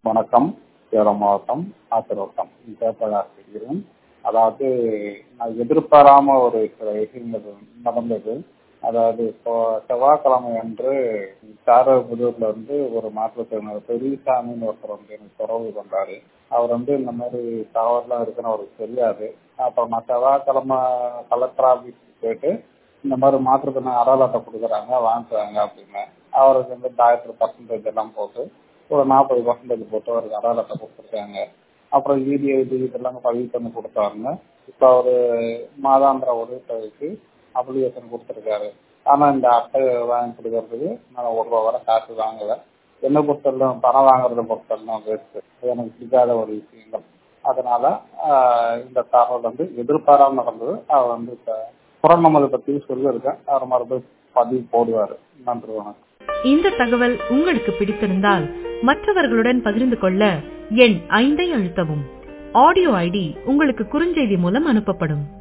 வணக்கம் சேலம் மாவட்டம் ஆத்திரோட்டம் பேப்பராசிரியரும் அதாவது நான் எதிர்பாராம ஒரு சில விஷயங்கள் நடந்தது அதாவது இப்போ செவ்வாய்க்கிழமை அன்று சாரபுதூர்ல இருந்து ஒரு மாற்றுத்திறனாளி பெரியசாமின்னு ஒருத்தர் வந்து எனக்கு தொடர்பு கொண்டாரு அவர் வந்து இந்த மாதிரி தகவல்லாம் இருக்குன்னு அவருக்கு தெரியாது அப்புறம் நான் செவ்வாய்க்கிழமை கலெக்டர் ஆஃபீஸ்க்கு போயிட்டு இந்த மாதிரி மாற்றுத்திறனாளி அடையாள அட்டை கொடுக்குறாங்க வாங்கிக்கிறாங்க அப்படின்னு அவருக்கு வந்து டாக்டர் பர்சன்டேஜ் எல்லாம் போட்டு ஒரு நாற்பது பர்சன்டேஜ் போட்டு அவருக்கு அடையாள அட்டை கொடுத்துருக்காங்க அப்புறம் இடி ஐடி இதெல்லாம் பதிவு பண்ணி கொடுத்தாங்க இப்போ அவர் மாதாந்திர உதவித்தொகைக்கு அப்ளிகேஷன் கொடுத்துருக்காரு ஆனால் இந்த அட்டை வாங்கி கொடுக்கறதுக்கு நான் ஒரு ரூபா வரை காசு வாங்கலை என்ன பொறுத்தவரைக்கும் பணம் வாங்குறத பொறுத்தவரைக்கும் வேஸ்ட்டு அது எனக்கு பிடிக்காத ஒரு விஷயங்கள் அதனால இந்த தகவல் வந்து எதிர்பாராம நடந்தது அவர் வந்து இப்போ புறநமது பற்றி சொல்லியிருக்கேன் அவர் மறுபடியும் பதிவு போடுவார் நன்றி வணக்கம் இந்த தகவல் உங்களுக்கு பிடித்திருந்தால் மற்றவர்களுடன் பகிர்ந்து கொள்ள எண் ஐந்தை அழுத்தவும் ஆடியோ ஐடி உங்களுக்கு குறுஞ்செய்தி மூலம் அனுப்பப்படும்